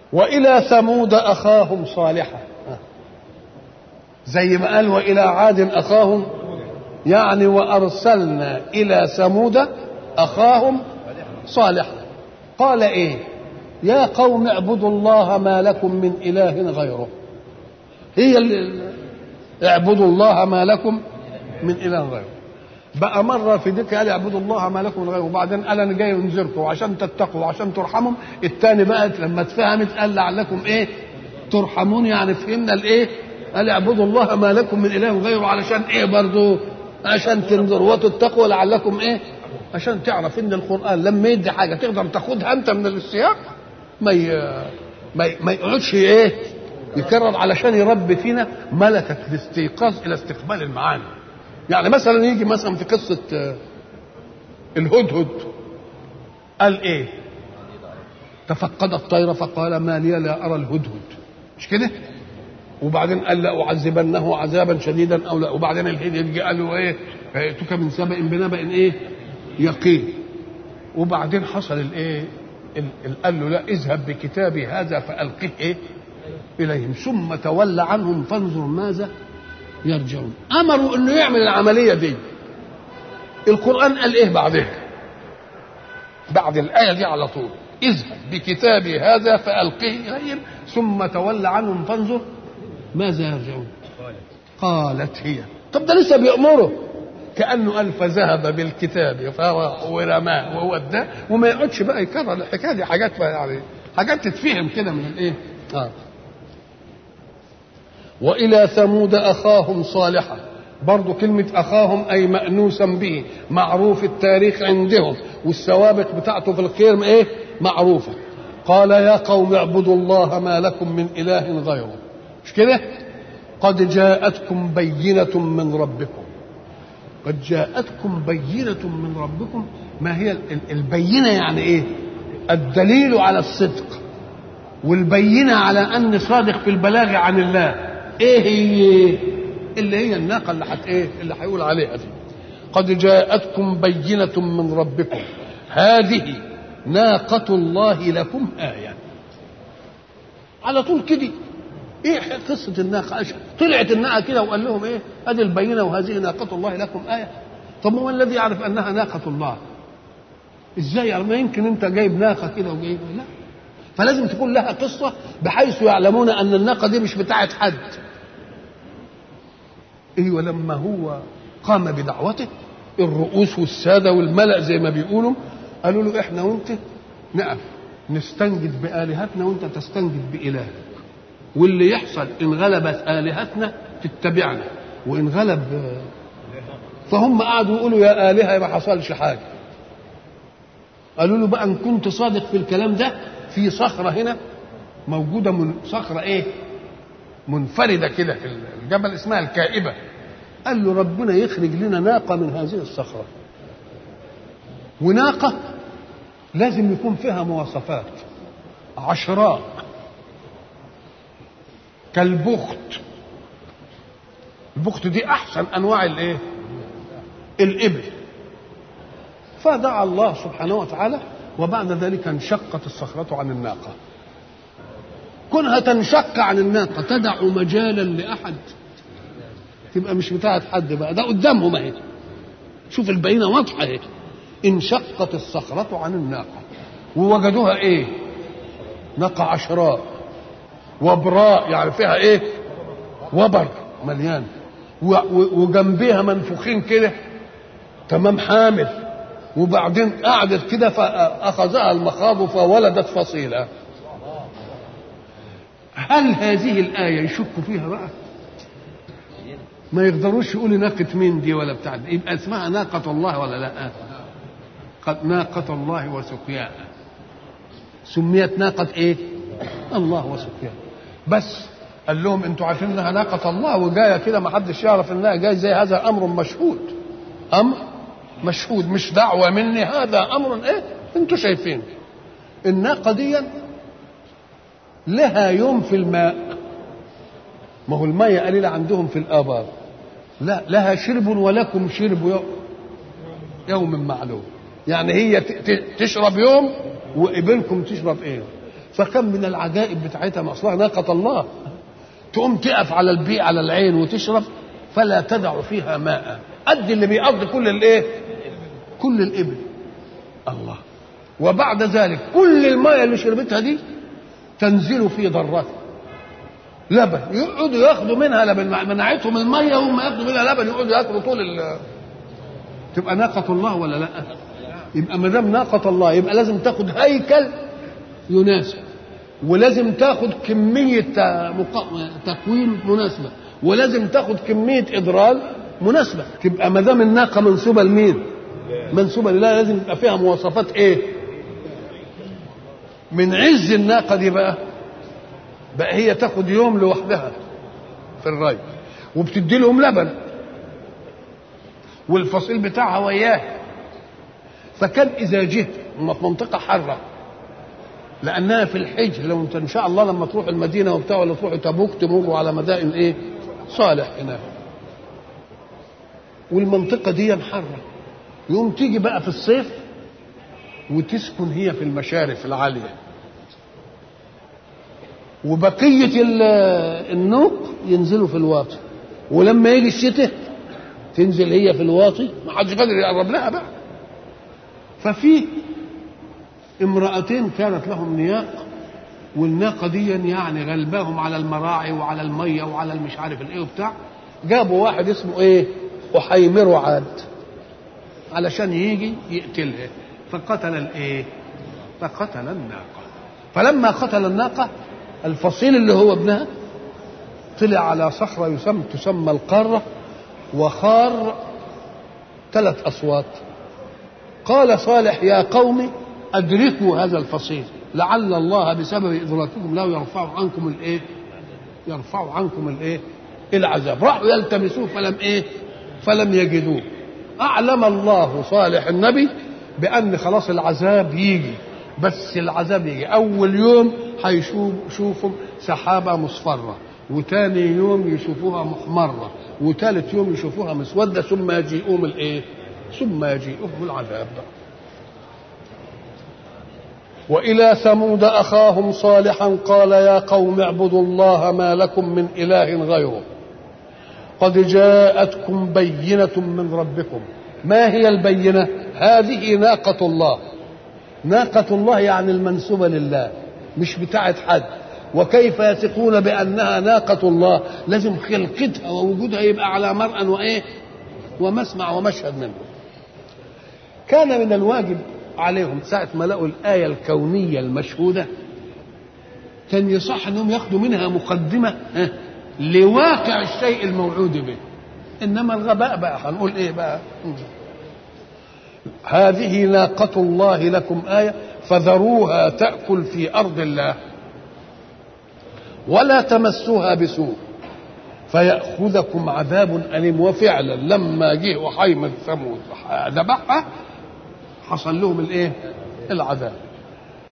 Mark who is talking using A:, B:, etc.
A: وإلى ثمود أخاهم صالحا زي ما قال وإلى عاد أخاهم يعني وأرسلنا إلى ثمود أخاهم صالحا قال إيه يا قوم اعبدوا الله ما لكم من إله غيره هي اللي اعبدوا الله ما لكم من إله غيره بقى مرة في ديك قال اعبدوا الله ما لكم من غيره وبعدين قال أنا جاي أنذركم عشان تتقوا وعشان ترحموا التاني بقى لما اتفهمت قال لعلكم إيه ترحمون يعني فهمنا الإيه قال اعبدوا الله ما لكم من إله غيره علشان إيه برضو عشان تنذروا وتتقوا لعلكم إيه عشان تعرف ان القران لما يدي حاجه تقدر تاخدها انت من السياق ما ي... ما, ي... ما يقعدش ايه يكرر علشان يربي فينا ملكه الاستيقاظ الى استقبال المعاني يعني مثلا يجي مثلا في قصه الهدهد قال ايه تفقد الطير فقال ما لي لا ارى الهدهد مش كده وبعدين قال لاعذبنه عذابا شديدا او لا وبعدين الهدهد قال له ايه ائتك من سبأ بنبأ ايه يقين وبعدين حصل الايه قال له لا اذهب بكتابي هذا فالقه ايه اليهم ثم تولى عنهم فانظر ماذا يرجعون امروا انه يعمل العمليه دي القران قال ايه بعدها بعد الايه دي على طول اذهب بكتابي هذا فالقه اليهم ثم تولى عنهم فانظر ماذا يرجعون قالت هي طب ده لسه بيأمره كانه قال فذهب بالكتاب فراح ورماه ووداه وما يقعدش بقى يكرر الحكايه دي حاجات يعني حاجات تتفهم كده من الايه؟ اه والى ثمود اخاهم صالحا برضو كلمة أخاهم أي مأنوسا به معروف التاريخ عندهم والسوابق بتاعته في الخير إيه معروفة قال يا قوم اعبدوا الله ما لكم من إله غيره مش كده قد جاءتكم بينة من ربكم قد جاءتكم بينة من ربكم ما هي البينة يعني ايه الدليل على الصدق والبينة على أن صادق في البلاغ عن الله ايه هي اللي هي الناقة اللي حت ايه اللي هيقول عليها دي قد جاءتكم بينة من ربكم هذه ناقة الله لكم آية على طول كده ايه قصة الناقة طلعت الناقة كده وقال لهم ايه ادي البينة وهذه ناقة الله لكم آية طب هو الذي يعرف انها ناقة الله ازاي يعني ما يمكن انت جايب ناقة كده وجايب لا فلازم تكون لها قصة بحيث يعلمون ان الناقة دي مش بتاعت حد ايوه لما هو قام بدعوته الرؤوس والسادة والملأ زي ما بيقولوا قالوا له احنا وانت نقف نستنجد بآلهتنا وانت تستنجد بإلهك واللي يحصل ان غلبت الهتنا تتبعنا وان غلب فهم قعدوا يقولوا يا الهه ما حصلش حاجه قالوا له بقى ان كنت صادق في الكلام ده في صخره هنا موجوده من صخره ايه منفرده كده في الجبل اسمها الكائبه قال له ربنا يخرج لنا ناقه من هذه الصخره وناقه لازم يكون فيها مواصفات عشراء كالبخت البخت دي احسن انواع الايه الابل فدعا الله سبحانه وتعالى وبعد ذلك انشقت الصخرة عن الناقة كونها تنشق عن الناقة تدع مجالا لأحد تبقى مش بتاعت حد بقى ده قدامهم اهي شوف البينة واضحة اهي انشقت الصخرة عن الناقة ووجدوها ايه ناقة عشراء وبراء يعني فيها ايه وبر مليان وجنبيها منفوخين كده تمام حامل وبعدين قعدت كده فاخذها المخاض فولدت فصيله هل هذه الايه يشك فيها بقى ما يقدروش يقولوا ناقة مين دي ولا بتاع دي يبقى اسمها ناقة الله ولا لا قد ناقة الله وسقياها سميت ناقة ايه الله وسقياها بس قال لهم انتوا عارفين انها ناقة الله وجاية كده ما حدش يعرف انها جاي زي هذا امر مشهود امر مشهود مش دعوة مني هذا امر ايه انتوا شايفين الناقة دي لها يوم في الماء ما هو المية قليلة عندهم في الآبار لا لها شرب ولكم شرب يوم, يوم معلوم يعني هي تشرب يوم وإبلكم تشرب ايه فكم من العجائب بتاعتها ما اصلها ناقه الله تقوم تقف على البيئة على العين وتشرب فلا تدع فيها ماء قد اللي بيقضي كل الايه كل الابل الله وبعد ذلك كل الماء اللي شربتها دي تنزل في ضرتها لبن يقعدوا ياخدوا منها لبن منعتهم الميه وهم ياخدوا منها لبن يقعدوا ياكلوا طول ال تبقى ناقة الله ولا لا؟ يبقى ما دام ناقة الله يبقى لازم تاخد هيكل يناسب ولازم تاخد كمية تكوين مناسبة ولازم تاخد كمية إضرار مناسبة تبقى ما دام الناقة منسوبة لمين؟ منسوبة لله لازم يبقى فيها مواصفات إيه؟ من عز الناقة دي بقى بقى هي تاخد يوم لوحدها في الري وبتدي لهم لبن والفصيل بتاعها وياه فكان إذا جه هم في منطقة حارة لانها في الحج لو انت ان شاء الله لما تروح المدينه وبتاع ولا تروح تبوك تمروا على مدائن ايه؟ صالح هناك. والمنطقه دي حاره. يوم تيجي بقى في الصيف وتسكن هي في المشارف العاليه. وبقيه النوق ينزلوا في الواطي. ولما يجي الشتاء تنزل هي في الواطي ما حدش قادر يقرب لها بقى. ففي امرأتين كانت لهم نياق والناقة دي يعني غلباهم على المراعي وعلى المية وعلى المش عارف الايه وبتاع جابوا واحد اسمه ايه أحيمر عاد علشان يجي يقتلها فقتل الايه فقتل الناقة فلما قتل الناقة الفصيل اللي هو ابنها طلع على صخرة يسمى تسمى القارة وخار ثلاث أصوات قال صالح يا قوم أدركوا هذا الفصيل لعل الله بسبب إدراككم له يرفع عنكم الإيه؟ يرفع عنكم الإيه؟ العذاب راحوا يلتمسوه فلم إيه؟ فلم يجدوه أعلم الله صالح النبي بأن خلاص العذاب يجي بس العذاب يجي أول يوم هيشوفوا سحابة مصفرة وتاني يوم يشوفوها محمرة وتالت يوم يشوفوها مسودة ثم يجيئهم الإيه؟ ثم يجيئهم العذاب والى ثمود اخاهم صالحا قال يا قوم اعبدوا الله ما لكم من اله غيره قد جاءتكم بينه من ربكم ما هي البينه هذه ناقه الله ناقه الله يعني المنسوبه لله مش بتاعه حد وكيف يثقون بانها ناقه الله لازم خلقتها ووجودها يبقى على مرأى وايه ومسمع ومشهد منه كان من الواجب عليهم ساعة ما لقوا الآية الكونية المشهودة كان يصح أنهم ياخدوا منها مقدمة لواقع الشيء الموعود به إنما الغباء بقى هنقول إيه بقى هذه ناقة الله لكم آية فذروها تأكل في أرض الله ولا تمسوها بسوء فيأخذكم عذاب أليم وفعلا لما جه وحيم ثمود ذبحها حصل لهم الايه العذاب